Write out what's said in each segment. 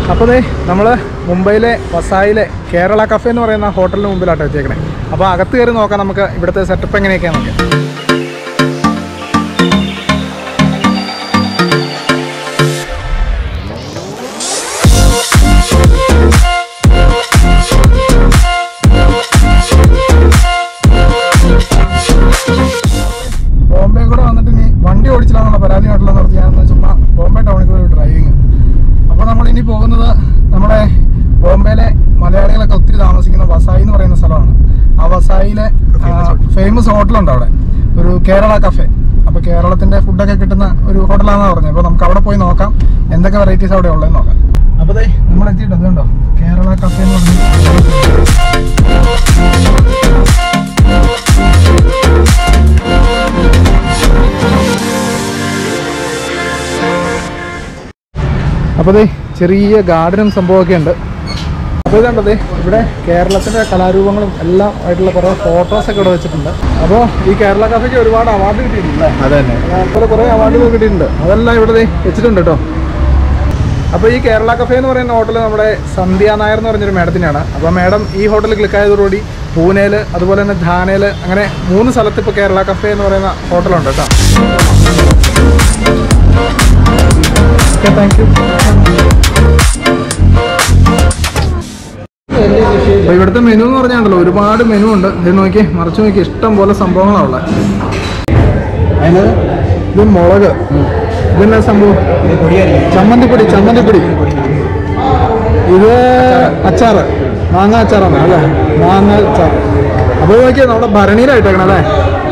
അപ്പോൾ ദേ നമ്മൾ മുംബൈയിലെ വസായിലെ കേരള കഫേ എന്ന് പറയുന്ന ഹോട്ടലിന് മുമ്പിലാട്ടോ വെച്ചേക്കണേ അപ്പോൾ അകത്ത് കയറി നോക്കാം നമുക്ക് ഇവിടുത്തെ സെറ്റപ്പ് എങ്ങനെയൊക്കെയാണെന്നൊക്കെ ബോംബെ കൂടെ വന്നിട്ട് ഇനി വണ്ടി ഓടിച്ചില്ലാന്നുള്ള പരാതി കേട്ടല്ലോ നിർത്തി ഞാൻ ചുമ്മാ ബോംബെ ടൗണിൽ കൂടെ ഡ്രൈവിങ് അപ്പോൾ നമ്മൾ ഇനി പോകുന്നത് നമ്മുടെ ബോംബെയിലെ മലയാളികളൊക്കെ ഒത്തിരി താമസിക്കുന്ന വസായി എന്ന് പറയുന്ന സ്ഥലമാണ് ആ വസായിലെ ഫേമസ് ഹോട്ടലുണ്ട് അവിടെ ഒരു കേരള കഫേ അപ്പോൾ കേരളത്തിന്റെ ഫുഡൊക്കെ കിട്ടുന്ന ഒരു ഹോട്ടലാണെന്ന് പറഞ്ഞത് അപ്പോൾ നമുക്ക് അവിടെ പോയി നോക്കാം എന്തൊക്കെ വെറൈറ്റീസ് അവിടെ ഉള്ളതെന്ന് നോക്കാം അപ്പോൾ ദേ നമ്മൾ എത്തിയിട്ടോ അതുകൊണ്ടോ കേരള കഫേ എന്ന് പറഞ്ഞ അപ്പോൾ ദേ ചെറിയ ഗാർഡനും സംഭവമൊക്കെ ഉണ്ട് അപ്പോൾ ഇതുണ്ട് ദേ ഇവിടെ കേരളത്തിൻ്റെ കലാരൂപങ്ങളും എല്ലാം ആയിട്ടുള്ള കുറേ ഫോട്ടോസൊക്കെ ഇവിടെ വെച്ചിട്ടുണ്ട് അപ്പോൾ ഈ കേരള കഫയ്ക്ക് ഒരുപാട് അവാർഡ് കിട്ടിയിട്ടുണ്ട് അത് തന്നെ അതുപോലെ കുറേ അവാർഡുകൾ കിട്ടിയിട്ടുണ്ട് അതെല്ലാം ഇവിടെ ദേ വെച്ചിട്ടുണ്ട് കേട്ടോ അപ്പോൾ ഈ കേരള കഫേ എന്ന് പറയുന്ന ഹോട്ടൽ നമ്മുടെ സന്ധ്യ നായർ എന്ന് പറഞ്ഞൊരു മേഡത്തിനാണ് അപ്പോൾ മേഡം ഈ ഹോട്ടൽ ക്ലിക്ക് ആയതോടുകൂടി പൂനെയിൽ അതുപോലെ തന്നെ ധാനയിൽ അങ്ങനെ മൂന്ന് സ്ഥലത്ത് ഇപ്പോൾ കേരള കഫേ എന്ന് പറയുന്ന ഹോട്ടലുണ്ട് കേട്ടോ ഓക്കെ താങ്ക് യു അപ്പോൾ ഇവിടുത്തെ മെനു എന്ന് പറഞ്ഞാണ്ടല്ലോ ഒരുപാട് മെനു ഉണ്ട് ഇത് നോക്കി മറിച്ച് നോക്കി ഇഷ്ടം പോലെ സംഭവങ്ങളാണ് ഉള്ളത് അതിനത് ഇത് മുളക് ഇതെന്നാ സംഭവം ചമ്മന്തിപ്പൊടി ചമ്മന്തിപ്പൊടി ഇത് അച്ചാറ് മാങ്ങ അച്ചാറാണ് അല്ലേ മാങ്ങ അച്ചാർ അപ്പോൾ നോക്കിയാൽ നമ്മുടെ ഭരണിയിലായിട്ടേക്കണം അല്ലേ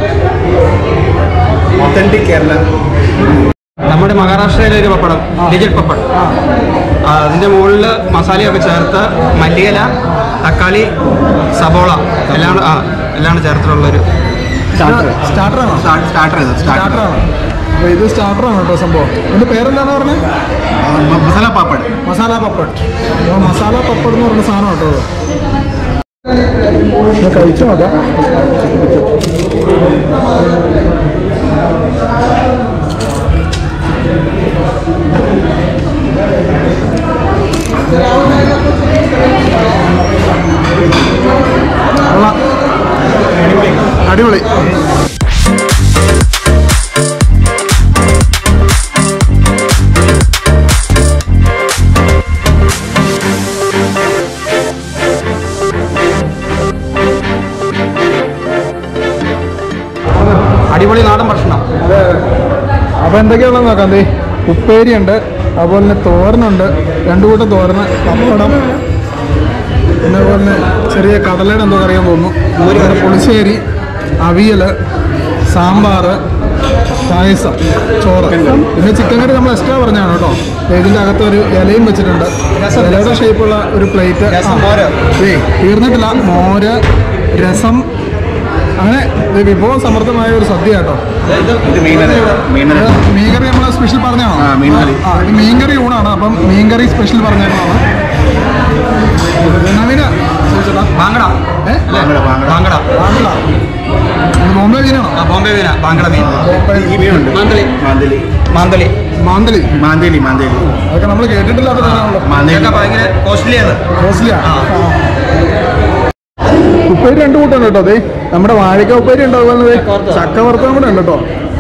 ഒത്തന്റിക് കേരള നമ്മുടെ മഹാരാഷ്ട്രയിലെ ഒരു പപ്പടം ഡിജിറ്റ് പപ്പടം ആ ആ, അതിന്റെ മുകളിൽ മസാലയൊക്കെ ചേർത്ത് മല്ലിയില തക്കാളി സബോള എല്ലാം കൂടെ- ആ എല്ലാം കൂടെ ചേർത്തിട്ടുള്ളൊരു സ്റ്റാർട്ടറാണോ സ്റ്റാർട്ടർ ഇത് സ്റ്റാർട്ടർ സ്റ്റാർട്ടറാണ് അപ്പോൾ ഇത് സ്റ്റാർട്ടറാണ് കേട്ടോ സംഭവം ഇതിൻ്റെ പേരെന്താണെന്ന് പറഞ്ഞത് മസാല പാപ്പഡ് മസാല പപ്പട് അപ്പോൾ മസാല പപ്പട് എന്ന് പറയുന്ന സാധനം കേട്ടോ ഇത് ഞാൻ കഴിച്ചു നോക്കാം കൊള്ളാം. അടിപൊളി അടിപൊളി നാടൻ ഭക്ഷണം അതെ അപ്പോൾ എന്തൊക്കെയാണെന്ന് നോക്കാം ദേ ഉപ്പേരി ഉണ്ട് അതുപോലെ തന്നെ തോരനുണ്ട് രണ്ടു കൂട്ടം തോരന് പപ്പടം പിന്നെ അതുപോലെ തന്നെ ചെറിയ കടലയുടെ എന്തോ അറിയാൻ തോന്നുന്നു അതുപോലെ പുളിശ്ശേരി അവിയൽ സാമ്പാർ പായസം ചോറ് പിന്നെ ചിക്കൻ കറി നമ്മൾ എക്സ്ട്രാ പറഞ്ഞാണ് കേട്ടോ ഇതിൻ്റെ അകത്ത് ഒരു ഇലയും വെച്ചിട്ടുണ്ട് ഇലയുടെ ഷേപ്പുള്ള ഒരു പ്ലേറ്റ് രസം, മോര്. ഏയ് തീർന്നിട്ടില്ല മോര് രസം അങ്ങനെ ഇത് വിഭവ സമൃദ്ധമായ ഒരു സദ്യ കേട്ടോ ഇത് മീനറി മീനറി ഇത് മീൻകറി നമ്മൾ സ്പെഷ്യൽ പറഞ്ഞാണോ ആ, മീൻകറി. ആ ഇത് മീൻകറി ഊണാണ് അപ്പം മീൻകറി സ്പെഷ്യൽ പറഞ്ഞതാണ് നവീന ചോദിച്ചോടാ ബാങ്കട ഏ ബാങ്കട, ബാങ്കട. ബാങ്കട വാങ്ങില്ല ഇത് ബോംബെ മീനാണോ ആ ബോംബെ മീന ബാങ്കട മീൻ ഈ മീനുണ്ട് മാന്തളി മാന്തലി മാന്തളി മാന്തലി മാന്തേലി മാന്തേലി അതൊക്കെ നമ്മൾ കേട്ടിട്ടില്ലാത്ത സാധനമാണല്ലോ മാന്തേലി ഇതൊക്കെ ഭയങ്കര കോസ്റ്റ്ലിയാണ് കോസ്റ്റ്ലിയാ ആ. ഉപ്പേരി രണ്ട് കൂട്ടുണ്ട് കേട്ടോ അതെ നമ്മുടെ വാഴക്ക ഉപ്പേരി ഉണ്ട് അതുപോലെ ദേ ചക്ക വറുത്തതും കൂടെ ഉണ്ട് കേട്ടോ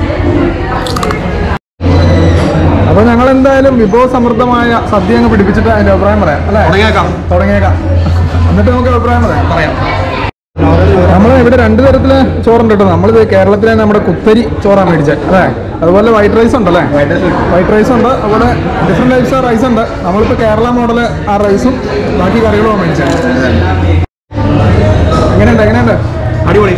അപ്പൊ ഞങ്ങൾ എന്തായാലും വിഭവ സമൃദ്ധമായ സദ്യ അങ്ങ് പിടിപ്പിച്ചിട്ട് അതിന്റെ അഭിപ്രായം പറയാം അല്ലേ തുടങ്ങിയേക്കാം തുടങ്ങിയേക്കാം എന്നിട്ട് നമുക്ക് അഭിപ്രായം പറയാം പറയാം നമ്മൾ ഇവിടെ രണ്ട് തരത്തില് ചോറുണ്ട് കേട്ടോ നമ്മളിത് കേരളത്തിലെ നമ്മുടെ കുത്തരി ചോറാണ് മേടിച്ചത് അല്ലേ അതുപോലെ വൈറ്റ് റൈസ് ഉണ്ടല്ലേ വൈറ്റ് റൈസ് ഉണ്ട് അതുപോലെ ഡിഫറെന്റ് ടൈപ്സ് റൈസ് ഉണ്ട് നമ്മളിപ്പോൾ കേരള മോഡൽ ആ റൈസും ബാക്കി കറികളും മേടിച്ചത് എങ്ങനെയുണ്ട് എങ്ങനെയുണ്ട് അടിപൊളി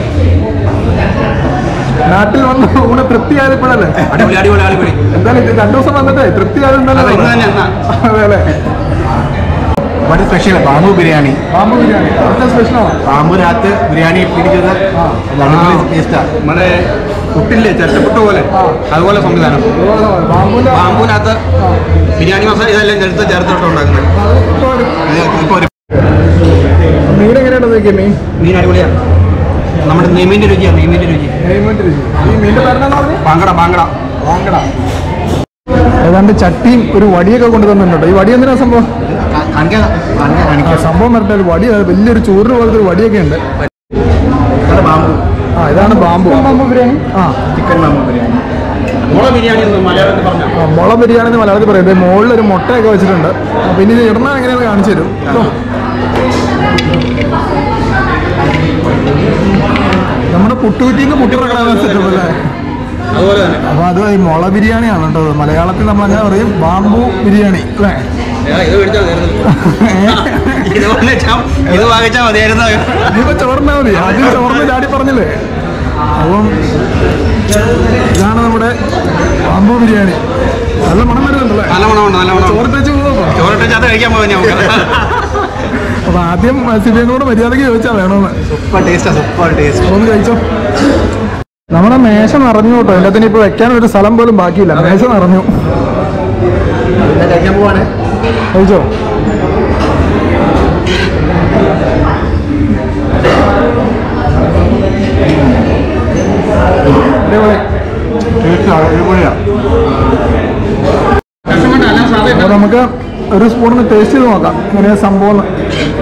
നാട്ടിൽ വന്ന് ഊണ് തൃപ്തിയായത് ഇപ്പോഴല്ലേ അടിപൊളി അടിപൊളി അടിപൊളി എന്തായാലും ഇത് രണ്ടു ദിവസം വന്നിട്ട് തൃപ്തിയായത് അതെ, ഇന്ന് തന്നെ എന്നാ? അതെ അല്ലേ ഇവിടെ സ്പെഷ്യൽ ബാമ്പു ബിരിയാണി പാമ്പ് ബിരിയാണി അവിടുത്തെ സ്പെഷ്യലാണോ പാമ്പുരാത്ത് ബിരിയാണി പിടിച്ചത് അടിപൊളി ടേസ്റ്റാ നമ്മുടെ പുട്ടില്ലേ ചിരട്ടപ്പുട്ട് പോലെ അതുപോലെ സംവിധാനം പാമ്പിന്റെ ബാമ്പൂനകത്ത് ബിരിയാണി മസാല ഇതെല്ലാം ചേർത്ത് ചേർത്തിട്ട് ഉണ്ടാക്കുന്നത് ഇപ്പൊ ഒരു മീൻ എങ്ങനെയുണ്ട് നോക്കിയേ മീൻ മീൻ അടിപൊളിയാണ് നമ്മുടെ നെയ്മീൻ്റെ രുചിയാണ് നെയ്മീൻ്റെ രുചി നെയ്മീൻ്റെ രുചി ഈ മീൻ്റെ പേരെന്നാന്ന് പറഞ്ഞു പാങ്കട പാങ്കട വാങ്ങട ഏതാണ്ട് ചട്ടിയും ഒരു വടിയൊക്കെ കൊണ്ടു തന്നിട്ടുണ്ട് ഈ വടി എന്തിനാ സംഭവം കാണിക്കാം കാണിക്കാം ആ, കാണിക്കാം സംഭവം വരട്ടെ ഒരു വടി അത് വലിയൊരു ചൂറിന് പോലത്തെ ഒരു വടിയൊക്കെ ഉണ്ട് ഇതാണ് ബാമ്പു ആ ഇതാണ് ബാമ്പു ബാമ്പു ബിരിയാണി ആ ചിക്കൻ ബാമ്പു ബിരിയാണി മുള ബിരിയാണി എന്ന് മലയാളത്തിൽ പറഞ്ഞോ ആ, മുള ബിരിയാണി എന്ന് മലയാളത്തിൽ പറയുന്നത് മുകളിൽ ഒരു മുട്ടയൊക്കെ വെച്ചിട്ടുണ്ട് ആ, പിന്നെ ഇത് ഇടണ എങ്ങനെയാണെന്ന് കാണിച്ചു തരും കേട്ടോ. നമ്മുടെ പുട്ടുകുറ്റിന്ന് പുട്ടിറക്കണ സെറ്റപ്പ് അല്ലേ അതുപോലെ തന്നെ അപ്പൊ അത് ഈ മുള ബിരിയാണിയാണ് കേട്ടോ ഇത്. മലയാളത്തിൽ നമ്മൾ അങ്ങനെ പറയും ബാമ്പു ബിരിയാണി അല്ലേ ഏ, ഇത് മേടിച്ചാൽ മതിയായിരുന്നു ഇത് വാങ്ങിച്ചാൽ ഇത് വാങ്ങിച്ചാൽ മതിയായിരുന്നു ഇനിയിപ്പോ ചോറിനാ മതി ആദ്യം ചോറിന് ചാടി പറഞ്ഞില്ലേ അപ്പം ഇതാണ് നമ്മുടെ ബാമ്പു ബിരിയാണി നല്ല മണം വരുന്നുണ്ടല്ലേ നല്ല മണമുണ്ട് നല്ല മണം ചോറ് വെച്ച് പോകുമ്പോ ചോറിട്ട് അത് കഴിക്കാൻ പോകാൻ നമുക്ക് അപ്പൊ ആദ്യം സിബിയങ്ങളോട് മര്യാദയ്ക്ക് ചോദിച്ചാ വേണമെന്ന് സൂപ്പർ ടേസ്റ്റാ സൂപ്പർ ടേസ്റ്റ് ഒന്ന് കഴിച്ചോ നമ്മുടെ മേശ നിറഞ്ഞു കേട്ടോ എല്ലാത്തിനും ഇപ്പൊ വെക്കാൻ ഒരു സ്ഥലം പോലും ബാക്കിയില്ല മേശ നിറഞ്ഞു പിന്നെ കഴിക്കാൻ പോവാണ് കഴിച്ചോ അടിപൊളി ടേസ്റ്റ് അടിപൊളിയാണ് അപ്പൊ നമുക്ക് ഒരു സ്പൂണിന് ടേസ്റ്റ് ചെയ്ത് നോക്കാം എങ്ങനെയാ സംഭവം എന്ന്.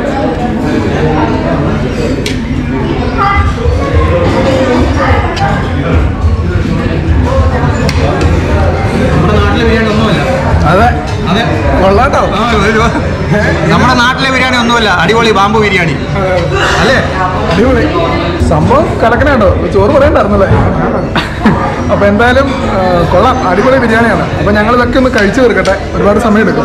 നമ്മുടെ നാട്ടിലെ ബിരിയാണി ഒന്നുമല്ല അതെ അതെ കൊള്ളാട്ടോ ആ, ഒരു- നമ്മുടെ നാട്ടിലെ ബിരിയാണി ഒന്നുമല്ല അടിപൊളി ബാമ്പു ബിരിയാണി അല്ലേ അടിപൊളി സംഭവം കലക്കണ കേട്ടോ ചോറ് പറയണ്ടായിരുന്നല്ലേ അപ്പൊ എന്തായാലും ആ, കൊള്ളാം അടിപൊളി ബിരിയാണിയാണ് അപ്പൊ ഞങ്ങൾ ഇതൊക്കെ ഒന്ന് കഴിച്ചു തീർക്കട്ടെ ഒരുപാട് സമയം എടുക്കും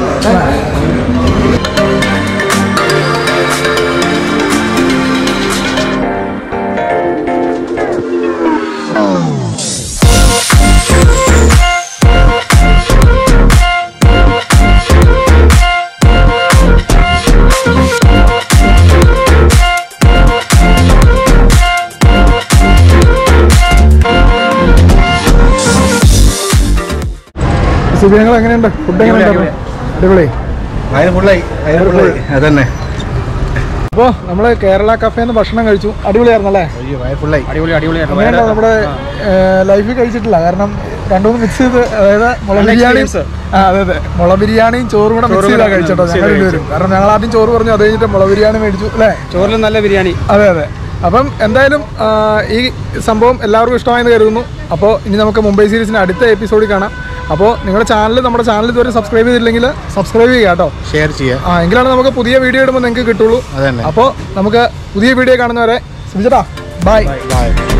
സുബിയങ്ങൾ എങ്ങനെയുണ്ട് ഫുഡ് എങ്ങനെയുണ്ട് അടിപൊളി വയറ് ഫുള്ളായി വയറ് ഫുള്ളായി അതന്നെ അപ്പോൾ നമ്മൾ കേരള കഫേന്ന് ഭക്ഷണം കഴിച്ചു അടിപൊളിയായിരുന്നല്ലേ അയ്യോ വയറ് ഫുള്ളായി അടിപൊളി അടിപൊളിയായിരുന്നു അങ്ങനെയുണ്ടോ നമ്മുടെ ലൈഫിൽ കഴിച്ചിട്ടില്ല കാരണം രണ്ടുമൂന്ന് മിക്സ് ചെയ്ത് അതായത് മുള നല്ല ബിരിയാണിയും experience. ആ അതെ അതെ മുള ബിരിയാണിയും ചോറും കൂടെ മിക്സ് ചോറും ചെയ്താ കൂടെ കഴിച്ചോട്ടോ mix ഞങ്ങൾ ചെയ്ത് രണ്ടുപേരും കാരണം ഞങ്ങൾ ആദ്യം ചോറ് പറഞ്ഞു അത് കഴിഞ്ഞിട്ട് മുള ബിരിയാണി മേടിച്ചു അല്ലേ ചോറിലും നല്ല ബിരിയാണി അതെ അതെ അപ്പം എന്തായാലും ആ, ഈ സംഭവം എല്ലാവർക്കും ഇഷ്ടമായെന്ന് കരുതുന്നു അപ്പോൾ ഇനി നമുക്ക് മുംബൈ സീരീസിൻ്റെ അടുത്ത എപ്പിസോഡിൽ കാണാം അപ്പോൾ നിങ്ങളുടെ ചാനൽ നമ്മുടെ ചാനൽ ഇതുവരെ സബ്സ്ക്രൈബ് ചെയ്തില്ലെങ്കിൽ സബ്സ്ക്രൈബ് ചെയ്യുക കേട്ടോ ഷെയർ ചെയ്യുക ആ എങ്കിലാണ് നമുക്ക് പുതിയ വീഡിയോ ഇടുമ്പോൾ നിങ്ങൾക്ക് കിട്ടുള്ളൂ അതന്നെ അപ്പോൾ നമുക്ക് പുതിയ വീഡിയോ കാണുന്നവരെ സുബിച്ചേട്ടാ ബൈ ബൈ